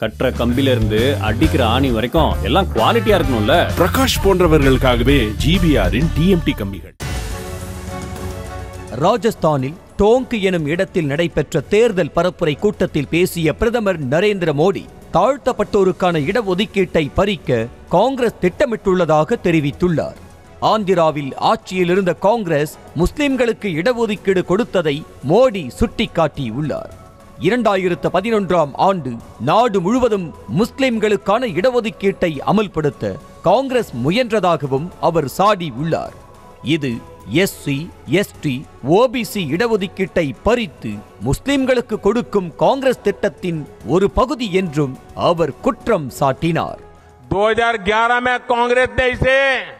கட்டுற கம்பில இருந்து அடிக்கிற ஆணி வரைக்கும் எல்லாம் குவாலிட்டியா இருக்கணும்ல பிரகாஷ் போன்றவர்களுக்காகவே ஜிபிஆரின் டிஎம்டி கம்பிகள் ராஜஸ்தானில் டோங்க் எனும் இடத்தில் நடைபெற்ற தேர்தல் பரப்புரை கூட்டத்தில் பேசிய பிரதமர் நரேந்திர மோடி தாழ்த்தப்பட்டோருக்கான இடஒதுக்கீட்டை பறிக்க காங்கிரஸ் திட்டமிட்டுள்ளதாக தெரிவித்துள்ளார் ஆந்திராவில் ஆட்சியில் இருந்த காங்கிரஸ் முஸ்லிம்களுக்கு இடஒதுக்கீடு கொடுத்ததை மோடி சுட்டிக்காட்டியுள்ளார் இரண்டாயிரத்து பதினொன்றாம் ஆண்டு நாடு முழுவதும் முஸ்லிம்களுக்கான இடஒதுக்கீட்டை அமல்படுத்த காங்கிரஸ் முயன்றதாகவும் அவர் சாடியுள்ளார் இது எஸ்சி எஸ்டி ஓபிசி இடஒதுக்கீட்டை பறித்து முஸ்லிம்களுக்கு கொடுக்கும் காங்கிரஸ் திட்டத்தின் ஒரு பகுதி என்றும் அவர் குற்றம் சாட்டினார் 2011 में कांग्रेस ने इसे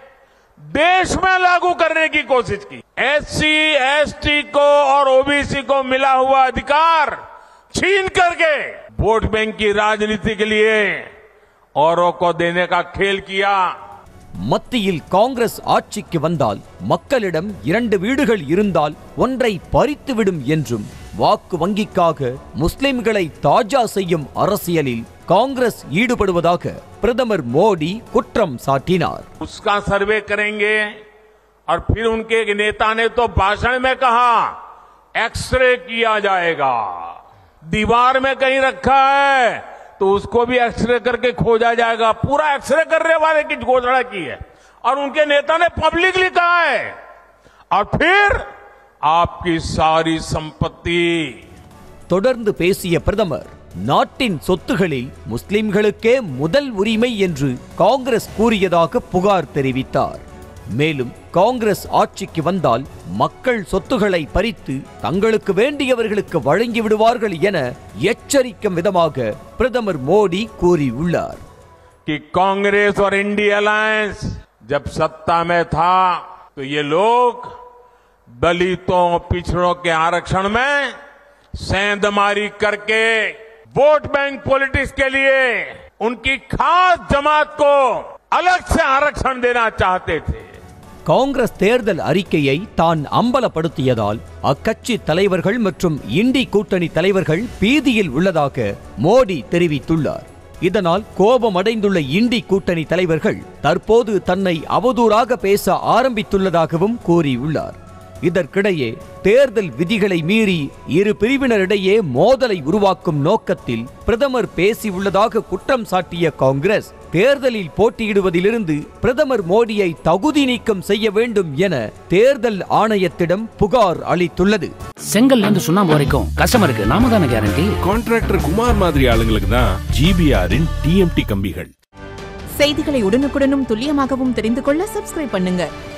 देश में लागू करने की कोशिश की एससी एसटी को और ओबीसी को मिला हुआ अधिकार छीन करके वोट बैंक की राजनीति के लिए औरों को देने का खेल किया மத்தியில் காங்கிரஸ் ஆட்சிக்கு வந்தால் மக்களிடம் இரண்டு வீடுகள் இருந்தால் ஒன்றை பறித்துவிடும் என்றும் வாக்கு வங்கிக்காக முஸ்லிம்களை தாஜா செய்யும் அரசியலில் காங்கிரஸ் ஈடுபடுவதாக பிரதமர் மோடி குற்றம் சாட்டினார் उसका सर्वे करेंगे और फिर उनके एक नेता ने तो भाषण में कहा एक्सरे किया जाएगा दीवार में कहीं रखा है तो उसको भी एक्सरे करके खोजा जाएगा पूरा एक्सरे करने वाले की घोषणा की है और उनके नेता ने पब्लिकली कहा है और फिर आपकी सारी संपत्ति தொடர்ந்து பேசிய பிரதமர் நாட்டின் சொத்துகளில் முஸ்லிம்களுக்கே முதல் உரிமை என்று காங்கிரஸ் கூறியதாக புகார் தெரிவித்தார் மேலும் காங்கிரஸ் ஆட்சிக்கு வந்தால் மக்கள் சொத்துக்களை பறித்து தங்களுக்கு வேண்டியவர்களுக்கு வழங்கி விடுவார்கள் என எச்சரிக்கும் விதமாக பிரதமர் மோடி கூறியுள்ளார் कि कांग्रेस और इंडिया अलायंस जब सत्ता में था तो ये लोग दलितों पिछड़ों के आरक्षण में सेंधमारी करके वोट बैंक पॉलिटिक्स के लिए उनकी खास जमात को अलग से आरक्षण देना चाहते थे காங்கிரஸ் தேர்தல் அறிக்கையை தான் அம்பலப்படுத்தியதால் அக்கட்சி தலைவர்கள் மற்றும் இண்டி கூட்டணி தலைவர்கள் பீதியில் உள்ளதாக மோடி தெரிவித்துள்ளார் இதனால் கோபமடைந்துள்ள இண்டி கூட்டணி தலைவர்கள் தற்போது தன்னை அவதூறாக பேச ஆரம்பித்துள்ளதாகவும் கூறியுள்ளார் இதற்கிடையே தேர்தல் விதிகளை மீறி இரு பிரிவினரிடையே மோதலை உருவாக்கும் நோக்கத்தில் பிரதமர் பேசியுள்ளதாக குற்றம் சாட்டிய காங்கிரஸ் தேர்தலில் போட்டியிடுவதிலிருந்து பிரதமர் மோடியை தகுதி நீக்கம் செய்ய வேண்டும் என தேர்தல் ஆணையத்திடம் புகார் அளித்துள்ளது செங்கல்ல இருந்து சுண்ணாம்பு வரைக்கும் கஸ்டமருக்கு நாம தானே கேரண்டி கான்ட்ராக்டர் குமார் மாதிரி ஆளுங்களுக்கு தான் ஜிபிஆரின் டிஎம்டி கம்பிகள் செய்திகளை உடனுக்குடனும் துல்லியமாகவும் தெரிந்து கொள்ள சப்ஸ்கிரைப் பண்ணுங்க